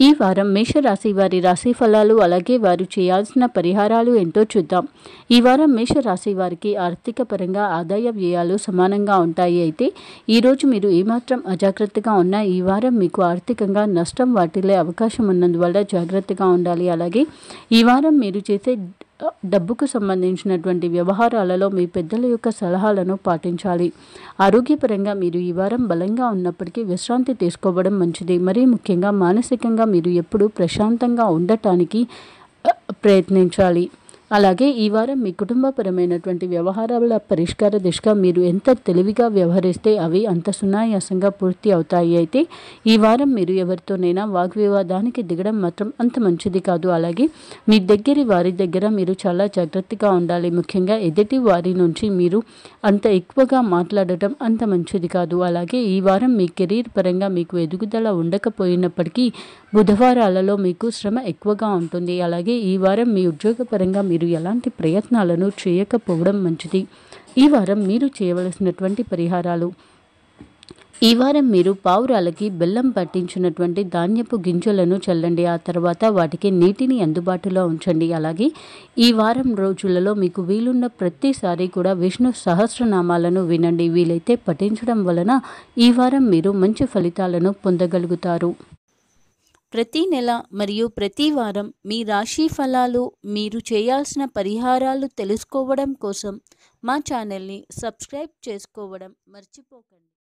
ఈ వారం మేషరాశి వారి రాశి ఫలాలు అలాగే వారు చేయాల్సిన పరిహారాలు ఏంటో చూద్దాం ఈ వారం మేషరాశి వారికి ఆర్థిక పరంగా ఆదాయ వ్యయాలు సమానంగా ఉంటాయి అయితే ఈరోజు మీరు ఏమాత్రం అజాగ్రత్తగా ఉన్నా ఈ వారం మీకు ఆర్థికంగా నష్టం వాటిల్లే అవకాశం ఉన్నందువల్ల జాగ్రత్తగా ఉండాలి అలాగే ఈ వారం మీరు చేసే డబ్బుకు సంబంధించినటువంటి వ్యవహారాలలో మీ పెద్దల యొక్క సలహాలను పాటించాలి ఆరోగ్యపరంగా మీరు ఈ వారం బలంగా ఉన్నప్పటికీ విశ్రాంతి తీసుకోవడం మంచిది మరీ ముఖ్యంగా మానసికంగా మీరు ఎప్పుడూ ప్రశాంతంగా ఉండటానికి ఆ, ప్రయత్నించాలి అలాగే ఈ వారం మీ కుటుంబపరమైనటువంటి వ్యవహారాల పరిష్కార దిశగా మీరు ఎంత తెలివిగా వ్యవహరిస్తే అవి అంత సునాయాసంగా పూర్తి అవుతాయి అయితే ఈ వారం మీరు ఎవరితోనైనా వాగ్వివాదానికి దిగడం మాత్రం అంత మంచిది కాదు అలాగే మీ దగ్గరి వారి దగ్గర మీరు చాలా జాగ్రత్తగా ఉండాలి ముఖ్యంగా ఎదుటి వారి నుంచి మీరు అంత ఎక్కువగా మాట్లాడటం అంత మంచిది కాదు అలాగే ఈ వారం మీ కెరీర్ పరంగా మీకు ఎదుగుదల ఉండకపోయినప్పటికీ బుధవారాలలో మీకు శ్రమ ఎక్కువగా ఉంటుంది అలాగే ఈ వారం మీ ఉద్యోగపరంగా మీరు ఎలాంటి ప్రయత్నాలను చేయకపోవడం మంచిది ఈ వారం మీరు చేయవలసినటువంటి పరిహారాలు ఈ వారం మీరు పావురాలకి బెల్లం పట్టించినటువంటి ధాన్యపు గింజలను చల్లండి ఆ తర్వాత వాటికి నీటిని అందుబాటులో ఉంచండి అలాగే ఈ వారం రోజులలో మీకు వీలున్న ప్రతిసారి కూడా విష్ణు సహస్రనామాలను వినండి వీలైతే పఠించడం వలన ఈ వారం మీరు మంచి ఫలితాలను పొందగలుగుతారు ప్రతి నెల మరియు ప్రతి వారం మీ రాశి ఫలాలు మీరు చేయాల్సిన పరిహారాలు తెలుసుకోవడం కోసం మా ఛానల్ని సబ్స్క్రైబ్ చేసుకోవడం మర్చిపోకండి